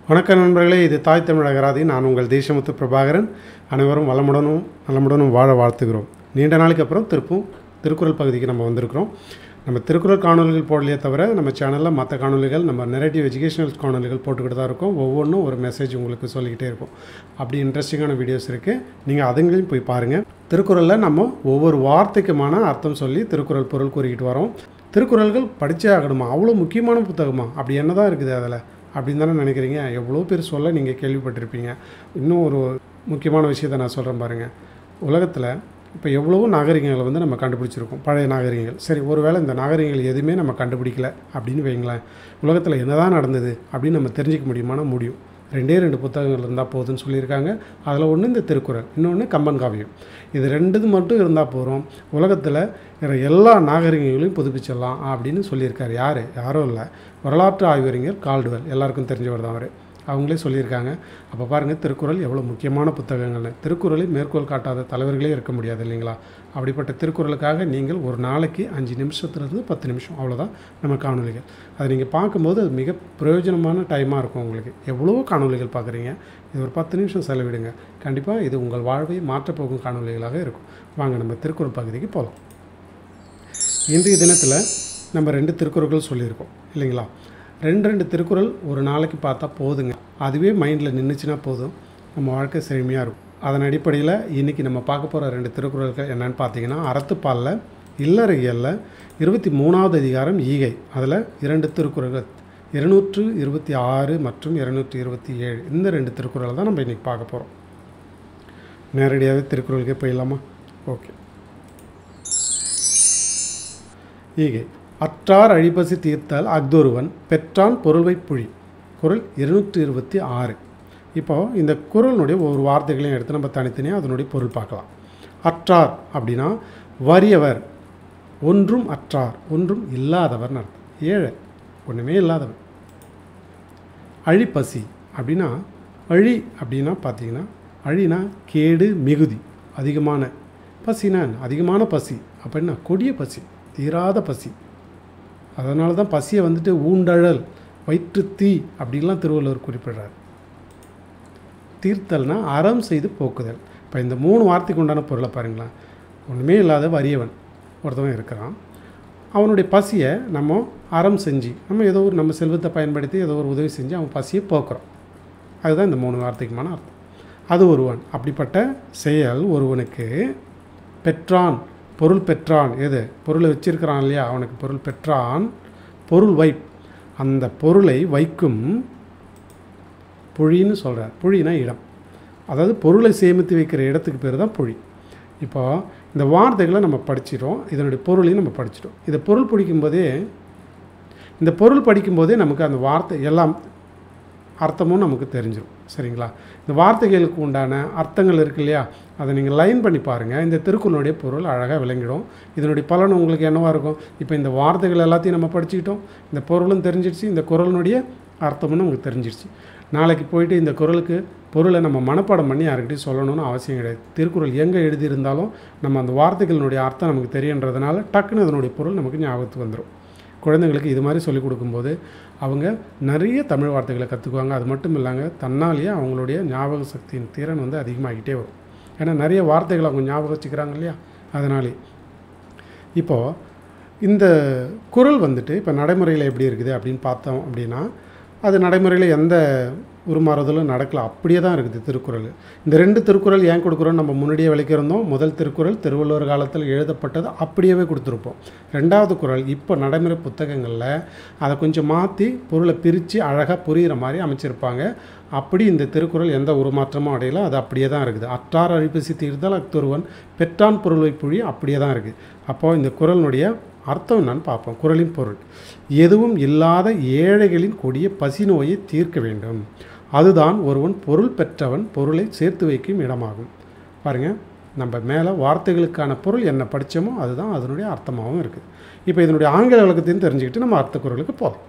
வணக்கம் நண்பர்களே இது தாய் தமிழ் அகராதி நான் உங்கள் தேசமுத்து பிரபாகரன் அனைவரும் வளமுடனும் நலமுடனும் வாழ வாழ்த்துகிறோம் நீண்ட நாளைக்கு அப்புறம் திருப்பும் திருக்குறள் பகுதிக்கு நம்ம வந்திருக்கிறோம் நம்ம திருக்குறள் காணொலிகள் போடலையே தவிர நம்ம சேனலில் மற்ற காணொலிகள் நம்ம நெரேட்டிவ் எஜுகேஷனல் காணொலிகள் போட்டுக்கிட்டு தான் இருக்கோம் ஒவ்வொன்றும் ஒரு மெசேஜ் உங்களுக்கு சொல்லிக்கிட்டே இருக்கும் அப்படி இன்ட்ரெஸ்டிங்கான வீடியோஸ் இருக்குது நீங்கள் அதுங்களையும் போய் பாருங்கள் திருக்குறளில் நம்ம ஒவ்வொரு வார்த்தைக்குமான அர்த்தம் சொல்லி திருக்குறள் பொருள் கூறிக்கிட்டு வரோம் திருக்குறள்கள் படித்தே ஆகணுமா அவ்வளோ முக்கியமான புத்தகமா அப்படி என்ன தான் இருக்குது அதில் அப்படின்னு தானே நினைக்கிறீங்க எவ்வளோ பேர் சொல்ல நீங்கள் கேள்விப்பட்டிருப்பீங்க இன்னும் ஒரு முக்கியமான விஷயத்தை நான் சொல்கிறேன் பாருங்கள் உலகத்தில் இப்போ எவ்வளவோ நாகரிகங்களை வந்து நம்ம கண்டுபிடிச்சிருக்கோம் பழைய நாகரிகங்கள் சரி ஒருவேளை இந்த நாகரிகங்கள் எதுவுமே நம்ம கண்டுபிடிக்கல அப்படின்னு வைங்களேன் உலகத்தில் என்னதான் நடந்தது அப்படின்னு நம்ம தெரிஞ்சிக்க முடியுமானா முடியும் ரெண்டே ரெண்டு புத்தகங்கள் இருந்தால் போதும்னு சொல்லியிருக்காங்க அதில் ஒன்று இந்த திருக்குறள் இன்னொன்று கம்பன் காவியம் இது ரெண்டுது மட்டும் இருந்தால் போகிறோம் உலகத்தில் இருக்கிற எல்லா நாகரிகங்களையும் புதுப்பிச்சிடலாம் அப்படின்னு சொல்லியிருக்காரு யார் யாரும் இல்லை வரலாற்று ஆய்வறிஞர் கால்டுவெல் எல்லாருக்கும் தெரிஞ்சவர் தான் அவர் அவங்களே சொல்லியிருக்காங்க அப்போ பாருங்கள் திருக்குறள் எவ்வளோ முக்கியமான புத்தகங்கள்னு திருக்குறளை மேற்கோள் காட்டாத தலைவர்களே இருக்க முடியாது இல்லைங்களா அப்படிப்பட்ட திருக்குறளுக்காக நீங்கள் ஒரு நாளைக்கு அஞ்சு நிமிஷத்துலேருந்து பத்து நிமிஷம் அவ்வளோதான் நம்ம காணொலிகள் அதை நீங்கள் பார்க்கும்போது அது மிக பிரயோஜனமான டைமாக இருக்கும் உங்களுக்கு எவ்வளோ காணொலிகள் பார்க்குறீங்க இது ஒரு பத்து நிமிஷம் செலவிடுங்க கண்டிப்பாக இது உங்கள் வாழ்வை மாற்றப்போகும் காணொலிகளாக இருக்கும் வாங்க நம்ம திருக்குறள் பகுதிக்கு போகலாம் இன்றைய தினத்தில் நம்ம ரெண்டு திருக்குறள்கள் சொல்லியிருக்கோம் இல்லைங்களா ரெண்டு ரெண்டு திருக்குறள் ஒரு நாளைக்கு பார்த்தா போதுங்க அதுவே மைண்டில் நின்றுச்சுன்னா போதும் நம்ம வாழ்க்கை செழுமையாக இருக்கும் அதன் அடிப்படையில் இன்றைக்கி நம்ம பார்க்க போகிற ரெண்டு திருக்குறள்கள் என்னென்னு பார்த்தீங்கன்னா அறத்துப்பாலில் இல்லறையலில் இருபத்தி மூணாவது அதிகாரம் ஈகை அதில் இரண்டு திருக்குறள்கள் இருநூற்று இருபத்தி ஆறு மற்றும் இருநூற்றி இருபத்தி ஏழு இந்த ரெண்டு திருக்குறளை தான் நம்ம இன்றைக்கி பார்க்க போகிறோம் நேரடியாகவே திருக்குறளுக்கே போயிடலாமா ஓகே ஈகை அற்றார் அழிபசி தீர்த்தால் அஃதொருவன் பெற்றான் பொருள்வை புழி குரல் இருநூற்றி இருபத்தி ஆறு இப்போது இந்த குரலினுடைய ஒவ்வொரு வார்த்தைகளையும் எடுத்து நம்ம தனித்தனியாக அதனுடைய பொருள் பார்க்கலாம் அற்றார் அப்படின்னா வறியவர் ஒன்றும் அற்றார் ஒன்றும் இல்லாதவர்னு அர்த்தம் ஏழை ஒன்றுமே இல்லாதவர் அழிப்பசி அப்படின்னா அழி அப்படின்னா பார்த்தீங்கன்னா அழினா கேடு மிகுதி அதிகமான பசினா என்ன? அதிகமான பசி அப்படின்னா கொடிய பசி தீராத பசி அதனால தான் பசியை வந்துட்டு ஊண்டழல் வயிற்று தீ அப்படின்லாம் திருவள்ளுவர் குறிப்பிடுறார் தீர்த்தல்னா அறம் செய்து போக்குதல் இப்போ இந்த மூணு வார்த்தைக்கு உண்டான பொருளை பாருங்களேன் ஒன்றுமே இல்லாத வறியவன் ஒருத்தவன் இருக்கிறான் அவனுடைய பசியை நம்ம அறம் செஞ்சு நம்ம ஏதோ ஒரு நம்ம செல்வத்தை பயன்படுத்தி ஏதோ ஒரு உதவி செஞ்சு அவன் பசியை போக்குறோம் அதுதான் இந்த மூணு வார்த்தைக்குமான அர்த்தம் அது ஒருவன் அப்படிப்பட்ட செயல் ஒருவனுக்கு பெற்றான் பொருள் பெற்றான் எது பொருளை வச்சிருக்கிறான் இல்லையா அவனுக்கு பொருள் பெற்றான் பொருள் வை அந்த பொருளை வைக்கும் புழின்னு சொல்கிறார் புழினா இடம் அதாவது பொருளை சேமித்து வைக்கிற இடத்துக்கு பேர் தான் புழி இப்போ இந்த வார்த்தைகளை நம்ம படிச்சிட்டோம் இதனுடைய பொருளையும் நம்ம படிச்சிட்டோம் இதை பொருள் படிக்கும்போதே இந்த பொருள் படிக்கும்போதே நமக்கு அந்த வார்த்தை எல்லாம் அர்த்தமும் நமக்கு தெரிஞ்சிடும் சரிங்களா இந்த வார்த்தைகளுக்கு உண்டான அர்த்தங்கள் இருக்கு இல்லையா அதை நீங்கள் லைன் பண்ணி பாருங்கள் இந்த திருக்குறளுடைய பொருள் அழகாக விளங்கிடும் இதனுடைய பலன் உங்களுக்கு என்னவாக இருக்கும் இப்போ இந்த வார்த்தைகள் எல்லாத்தையும் நம்ம படிச்சுக்கிட்டோம் இந்த பொருளும் தெரிஞ்சிடுச்சு இந்த குரலினுடைய அர்த்தமும் நமக்கு தெரிஞ்சிடுச்சு நாளைக்கு போயிட்டு இந்த குரலுக்கு பொருளை நம்ம மனப்பாடம் பண்ணி யாருக்கிட்டையும் சொல்லணும்னு அவசியம் கிடையாது திருக்குறள் எங்கே எழுதியிருந்தாலும் நம்ம அந்த வார்த்தைகளினுடைய அர்த்தம் நமக்கு தெரியுன்றதுனால டக்குன்னு அதனுடைய பொருள் நமக்கு ஞாபகத்துக்கு வந்துடும் குழந்தைங்களுக்கு இது மாதிரி சொல்லிக் கொடுக்கும்போது அவங்க நிறைய தமிழ் வார்த்தைகளை கற்றுக்குவாங்க அது மட்டும் இல்லாங்க தன்னாலேயே அவங்களுடைய ஞாபக சக்தியின் திறன் வந்து அதிகமாகிட்டே வரும் ஏன்னா நிறைய வார்த்தைகளை அவங்க ஞாபகம் வச்சுக்கிறாங்க இல்லையா அதனாலே இப்போது இந்த குரல் வந்துட்டு இப்போ நடைமுறையில் எப்படி இருக்குது அப்படின்னு பார்த்தோம் அப்படின்னா அது நடைமுறையில் எந்த உருமாறுதலும் நடக்கல அப்படியே தான் இருக்குது திருக்குறள் இந்த ரெண்டு திருக்குறள் ஏன் கொடுக்குறோம் நம்ம முன்னாடியே விளக்கியிருந்தோம் முதல் திருக்குறள் திருவள்ளுவர் காலத்தில் எழுதப்பட்டது அப்படியே கொடுத்துருப்போம் ரெண்டாவது குறள் இப்போ நடைமுறை புத்தகங்களில் அதை கொஞ்சம் மாற்றி பொருளை பிரித்து அழகாக புரிகிற மாதிரி அமைச்சிருப்பாங்க அப்படி இந்த திருக்குறள் எந்த உருமாற்றமும் அடையல அது அப்படியே தான் இருக்குது அற்றார் அழிப்பசி தீர்த்தால் அக்தொருவன் பெற்றான் பொருளை புழி அப்படியே தான் இருக்குது அப்போது இந்த குறளினுடைய அர்த்தம் என்னன்னு பார்ப்போம் குறளின் பொருள் எதுவும் இல்லாத ஏழைகளின் கொடிய பசி நோயை தீர்க்க வேண்டும் அதுதான் ஒருவன் பொருள் பெற்றவன் பொருளை சேர்த்து வைக்கும் இடமாகும் பாருங்கள் நம்ம மேலே வார்த்தைகளுக்கான பொருள் என்ன படித்தோமோ அதுதான் அதனுடைய அர்த்தமாகவும் இருக்குது இப்போ இதனுடைய ஆங்கில விளக்கத்தையும் தெரிஞ்சுக்கிட்டு நம்ம அர்த்த குரலுக்கு போகிறோம்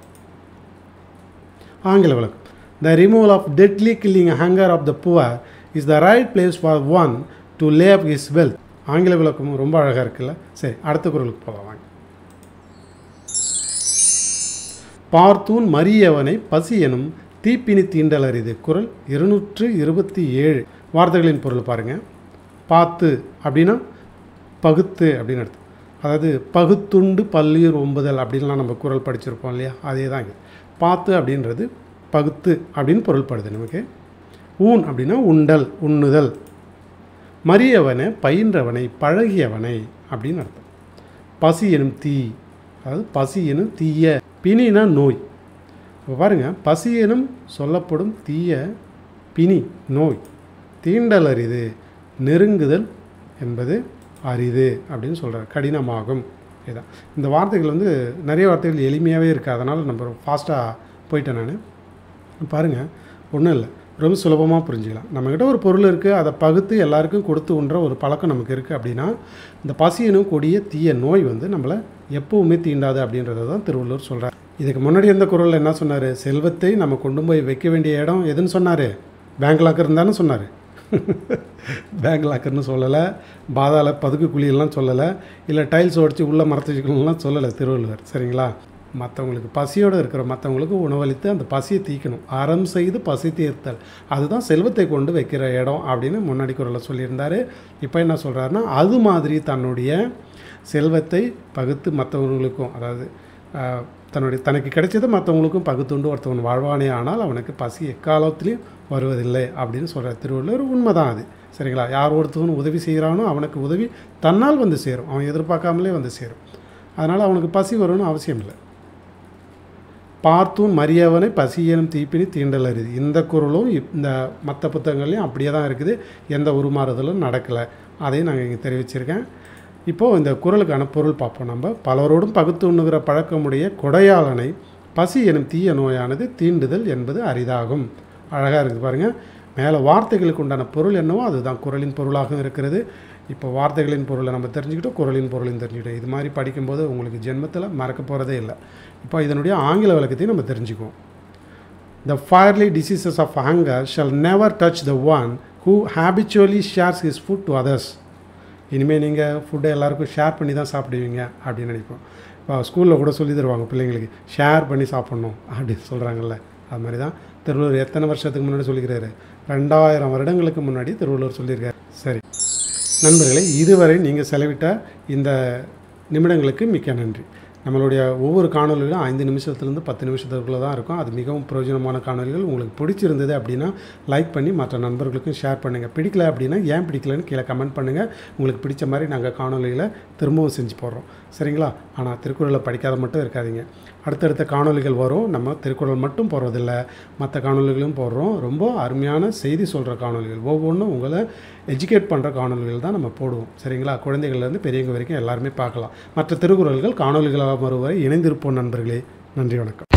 ஆங்கில விளக்கம் the removal of deadly killing hunger of the poor is the right place for one to live is wealth ஆங்கில விளக்கமும் ரொம்ப அழகாக இருக்குல்ல சரி அடுத்த குரலுக்கு போகலாம் வாங்க பார்த்தூன் மரியவனை பசி எனும் தீப்பினி தீண்டல் அரிது குரல் இருநூற்று இருபத்தி ஏழு வார்த்தைகளின் பொருள் பாருங்கள் பார்த்து அப்படின்னா பகுத்து அப்படின்னு அர்த்தம் அதாவது பகுத்துண்டு பல்லுயிர் ஒம்புதல் அப்படின்லாம் நம்ம குரல் படிச்சிருப்போம் இல்லையா அதே தான் இது பார்த்து அப்படின்றது பகுத்து அப்படின்னு பொருள்படுது நமக்கு ஊன் அப்படின்னா உண்டல் உண்ணுதல் மரியவனை பயின்றவனை பழகியவனை அப்படின்னு அர்த்தம் பசி எனும் தீ அதாவது பசி எனும் தீய பிணினா நோய் இப்போ பாருங்கள் பசி எனும் சொல்லப்படும் தீய பிணி நோய் தீண்டல் அரிது நெருங்குதல் என்பது அரிது அப்படின்னு சொல்கிறார் கடினமாகும் இதுதான் இந்த வார்த்தைகள் வந்து நிறைய வார்த்தைகள் எளிமையாகவே இருக்குது அதனால் நம்ம ஃபாஸ்ட்டாக போயிட்டேன் நான் பாருங்கள் ஒன்றும் இல்லை ரொம்ப சுலபமாக புரிஞ்சுக்கலாம் நம்மக்கிட்ட ஒரு பொருள் இருக்குது அதை பகுத்து எல்லாருக்கும் கொடுத்து உண்ற ஒரு பழக்கம் நமக்கு இருக்குது அப்படின்னா இந்த பசியனும் கொடிய தீய நோய் வந்து நம்மளை எப்பவுமே தீண்டாது அப்படின்றத தான் திருவள்ளுவர் சொல்கிறார் இதுக்கு முன்னாடி எந்த குரலில் என்ன சொன்னார் செல்வத்தை நம்ம கொண்டு போய் வைக்க வேண்டிய இடம் எதுன்னு சொன்னார் பேங்க் லாக்கர் தானே சொன்னார் பேங்க் லாக்கர்னு சொல்லலை பாதாள பதுக்கு குழியெல்லாம் சொல்லலை இல்லை டைல்ஸ் உடச்சி உள்ளே மரத்துக்கலாம் சொல்லலை திருவள்ளுவர் சரிங்களா மற்றவங்களுக்கு பசியோடு இருக்கிற மற்றவங்களுக்கு உணவளித்து அந்த பசியை தீக்கணும் அறம் செய்து பசி தீர்த்தல் அதுதான் செல்வத்தை கொண்டு வைக்கிற இடம் அப்படின்னு முன்னாடி குரலில் சொல்லியிருந்தார் இப்போ என்ன சொல்கிறாருன்னா அது மாதிரி தன்னுடைய செல்வத்தை பகுத்து மற்றவங்களுக்கும் அதாவது ஆஹ், தன்னுடைய தனக்கு கிடைச்சதை மற்றவங்களுக்கும் பகுத்துண்டு ஒருத்தவன் வாழ்வானே ஆனால் அவனுக்கு பசி எக்காலத்துலேயும் வருவதில்லை அப்படின்னு சொல்கிற திருவள்ளுவர் உண்மைதான் அது சரிங்களா யார் ஒருத்தவன் உதவி செய்கிறானோ அவனுக்கு உதவி தன்னால் வந்து சேரும் அவன் எதிர்பார்க்காமலே வந்து சேரும் அதனால் அவனுக்கு பசி வரும்னு அவசியம் இல்லை பார்த்தூன் மரியவனை பசியனும் தீப்பினி தீண்டல் அரிது இந்த குரலும் இப்- இந்த மற்ற புத்தகங்கள்லையும் அப்படியே தான் இருக்குது எந்த உருமாறுதலும் நடக்கலை அதையும் நாங்கள் இங்கே தெரிவிச்சிருக்கேன் இப்போது இந்த குரலுக்கான பொருள் பார்ப்போம் நம்ம பலரோடும் பகுத்து உண்ணுகிற பழக்கமுடைய கொடையாளனை பசி எனும் தீய நோயானது தீண்டுதல் என்பது அரிதாகும் அழகாக இருக்குது பாருங்கள் மேலே வார்த்தைகளுக்கு உண்டான பொருள் என்னவோ அதுதான் குரலின் பொருளாகவும் இருக்கிறது இப்போ வார்த்தைகளின் பொருளை நம்ம தெரிஞ்சுக்கிட்டோம் குரலின் பொருளையும் தெரிஞ்சுக்கிட்டோம் இது மாதிரி படிக்கும்போது உங்களுக்கு ஜென்மத்தில் மறக்க போகிறதே இல்லை இப்போ இதனுடைய ஆங்கில விளக்கத்தையும் நம்ம தெரிஞ்சுக்குவோம் The fiery diseases of hunger shall never touch the one who habitually shares his food to others. இனிமேல் நீங்கள் ஃபுட்டை எல்லாருக்கும் ஷேர் பண்ணி தான் சாப்பிடுவீங்க அப்படின்னு நினைப்போம் இப்போ ஸ்கூலில் கூட சொல்லி தருவாங்க பிள்ளைங்களுக்கு ஷேர் பண்ணி சாப்பிட்ணும் அப்படின்னு சொல்கிறாங்கல்ல அது மாதிரி தான் திருவள்ளுவர் எத்தனை வருஷத்துக்கு முன்னாடி சொல்லிக்கிறாரு ரெண்டாயிரம் வருடங்களுக்கு முன்னாடி திருவள்ளுவர் சொல்லியிருக்காரு சரி நண்பர்களே இதுவரை நீங்கள் செலவிட்ட இந்த நிமிடங்களுக்கு மிக்க நன்றி நம்மளுடைய ஒவ்வொரு காணொலிகளும் ஐந்து நிமிஷத்துலேருந்து பத்து நிமிஷத்துக்குள்ளே தான் இருக்கும் அது மிகவும் பிரயோஜனமான காணொலிகள் உங்களுக்கு பிடிச்சிருந்தது அப்படின்னா லைக் பண்ணி மற்ற நண்பர்களுக்கும் ஷேர் பண்ணுங்கள் பிடிக்கல அப்படின்னா ஏன் பிடிக்கலன்னு கீழே கமெண்ட் பண்ணுங்கள் உங்களுக்கு பிடிச்ச மாதிரி நாங்கள் காணொலிகளை திரும்பவும் செஞ்சு போடுறோம் சரிங்களா ஆனால் திருக்குறளை படிக்காத மட்டும் இருக்காதீங்க அடுத்தடுத்த காணொலிகள் வரும் நம்ம திருக்குறள் மட்டும் போடுறதில்ல மற்ற காணொலிகளும் போடுறோம் ரொம்ப அருமையான செய்தி சொல்கிற காணொலிகள் ஒவ்வொன்றும் உங்களை எஜுகேட் பண்ணுற காணொலிகள் தான் நம்ம போடுவோம் சரிங்களா குழந்தைகள்லேருந்து பெரியவங்க வரைக்கும் எல்லாருமே பார்க்கலாம் மற்ற திருக்குறள்கள் காணொலிகளாக வருவரை இணைந்திருப்போம் நண்பர்களே நன்றி வணக்கம்